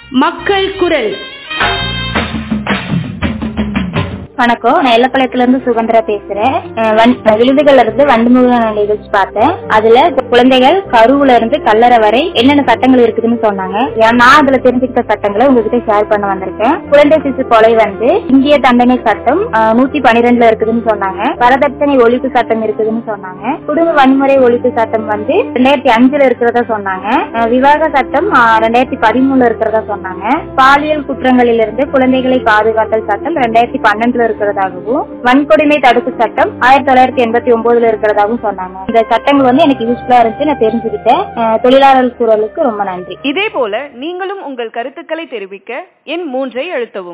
மக்கள் குரல் வணக்கம் நான் எல்லப்பாளையத்துல இருந்து சுகந்திரா பேசுறேன் அஹ் வன்- விழுதுகள்ல இருந்து வண்டுமுக நிகழ்ச்சி பார்த்தேன் அதுல குழந்தைகள் கருவுல இருந்து கல்லறை வரை என்னென்ன சட்டங்கள் இருக்குதுன்னு சொன்னாங்க ஏன் நான் அதுல தெரிஞ்சுக்கிட்ட சட்டங்களை உங்ககிட்ட ஷேர் பண்ண வந்திருக்கேன் குழந்தை சிசு கொலை வந்து இந்திய தண்டனை சட்டம் அஹ், நூத்தி பனிரெண்டுல இருக்குதுன்னு சொன்னாங்க வரதட்சணை ஒழிப்பு சட்டம் இருக்குதுன்னு சொன்னாங்க குடும்ப வன்முறை ஒழிப்பு சட்டம் வந்து ரெண்டாயிரத்தி அஞ்சுல இருக்கிறதா சொன்னாங்க அஹ், விவாக சட்டம் அஹ், ரெண்டாயிரத்தி பதிமூணுல இருக்கிறதா சொன்னாங்க பாலியல் குற்றங்களிலிருந்து குழந்தைகளை பாதுகாத்தல் சட்டம் ரெண்டாயிரத்தி பன்னெண்டுல இருக்கிறதாகவும் வன்கொடுமை தடுப்பு சட்டம் ஆயிரத்தி தொள்ளாயிரத்தி எண்பத்தி ஒன்பதுல இருக்கிறதாகவும் சொன்னாங்க இந்த சட்டங்கள் வந்து எனக்கு யூஸ்ஃபுல்லா இருந்துச்சு நான் தெரிஞ்சுக்கிட்டேன் அஹ், தொழிலாளர் குரலுக்கு ரொம்ப நன்றி இதே போல நீங்களும் உங்கள் கருத்துக்களை தெரிவிக்க எண் மூன்றை அழுத்தவும்